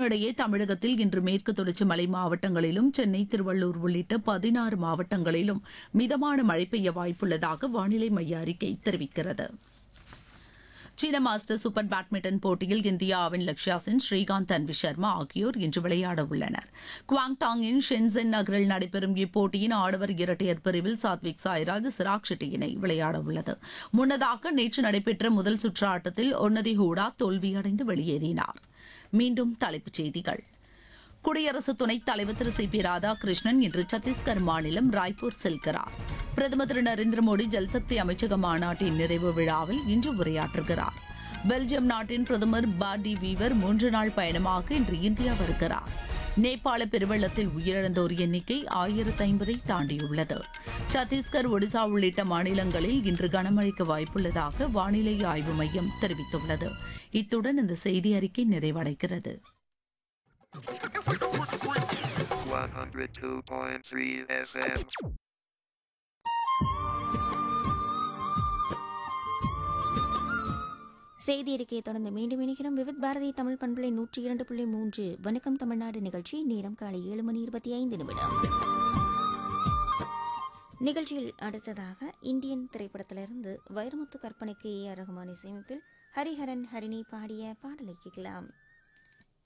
இதனிடையே தமிழகத்தில் இன்று மேற்கு தொடர்ச்சி மலை மாவட்டங்களிலும் சென்னை திருவள்ளூர் உள்ளிட்ட பதினாறு மாவட்டங்களிலும் மிதமான மழை பெய்ய வாய்ப்புள்ளதாக வானிலை மைய அறிக்கை தெரிவிக்கிறது சீன மாஸ்டர் சூப்பர் பேட்மிண்டன் போட்டியில் இந்தியாவின் லக்ஷ்யா சென் ஸ்ரீகாந்த் அன்வி சர்மா ஆகியோர் இன்று விளையாட உள்ளனர் குவாங்டாங்கின் ஷென்சென் நகரில் நடைபெறும் இப்போட்டியின் ஆடவர் இரட்டையர் பிரிவில் சாத்விக் சாய்ராஜ் சிராக் ஷெட்டி இணை விளையாட உள்ளது முன்னதாக நேற்று நடைபெற்ற முதல் சுற்று ஆட்டத்தில் ஒன்னதி ஹூடா தோல்வியடைந்து வெளியேறினார் மீண்டும் தலைப்புச் செய்திகள் குடியரசு துணைத் தலைவர் திரு சி பி ராதாகிருஷ்ணன் இன்று சத்தீஸ்கர் மாநிலம் ராய்ப்பூர் செல்கிறார் பிரதமர் திரு நரேந்திர மோடி ஜல்சக்தி அமைச்சக மாநாட்டின் நிறைவு விழாவில் இன்று உரையாற்றுகிறார் பெல்ஜியம் நாட்டின் பிரதமர் பார்டி வீவர் மூன்று நாள் பயணமாக இன்று இந்தியா வருகிறார் நேபாள பெருவெள்ளத்தில் உயிரிழந்தோர் எண்ணிக்கை ஆயிரத்து ஐம்பதை தாண்டியுள்ளது சத்தீஸ்கர் ஒடிசா உள்ளிட்ட மாநிலங்களில் இன்று கனமழைக்கு வாய்ப்புள்ளதாக வானிலை ஆய்வு மையம் தெரிவித்துள்ளது இத்துடன் இந்த செய்தி அறிக்கை நிறைவடைகிறது 102.3 FM. செய்தி அறிக்கையை தொடர்ந்து மீண்டும் இணைக்கிறோம் விவித் பாரதி தமிழ் பண்பலை நூற்றி இரண்டு புள்ளி மூன்று வணக்கம் தமிழ்நாடு நிகழ்ச்சி நேரம் காலை ஏழு மணி இருபத்தி ஐந்து நிமிடம் நிகழ்ச்சியில் அடுத்ததாக இந்தியன் திரைப்படத்திலிருந்து வைரமுத்து கற்பனைக்கு ஏ ஆர் ரகுமான் இசையமைப்பில் ஹரிஹரன் ஹரிணி பாடிய பாடலை கேட்கலாம்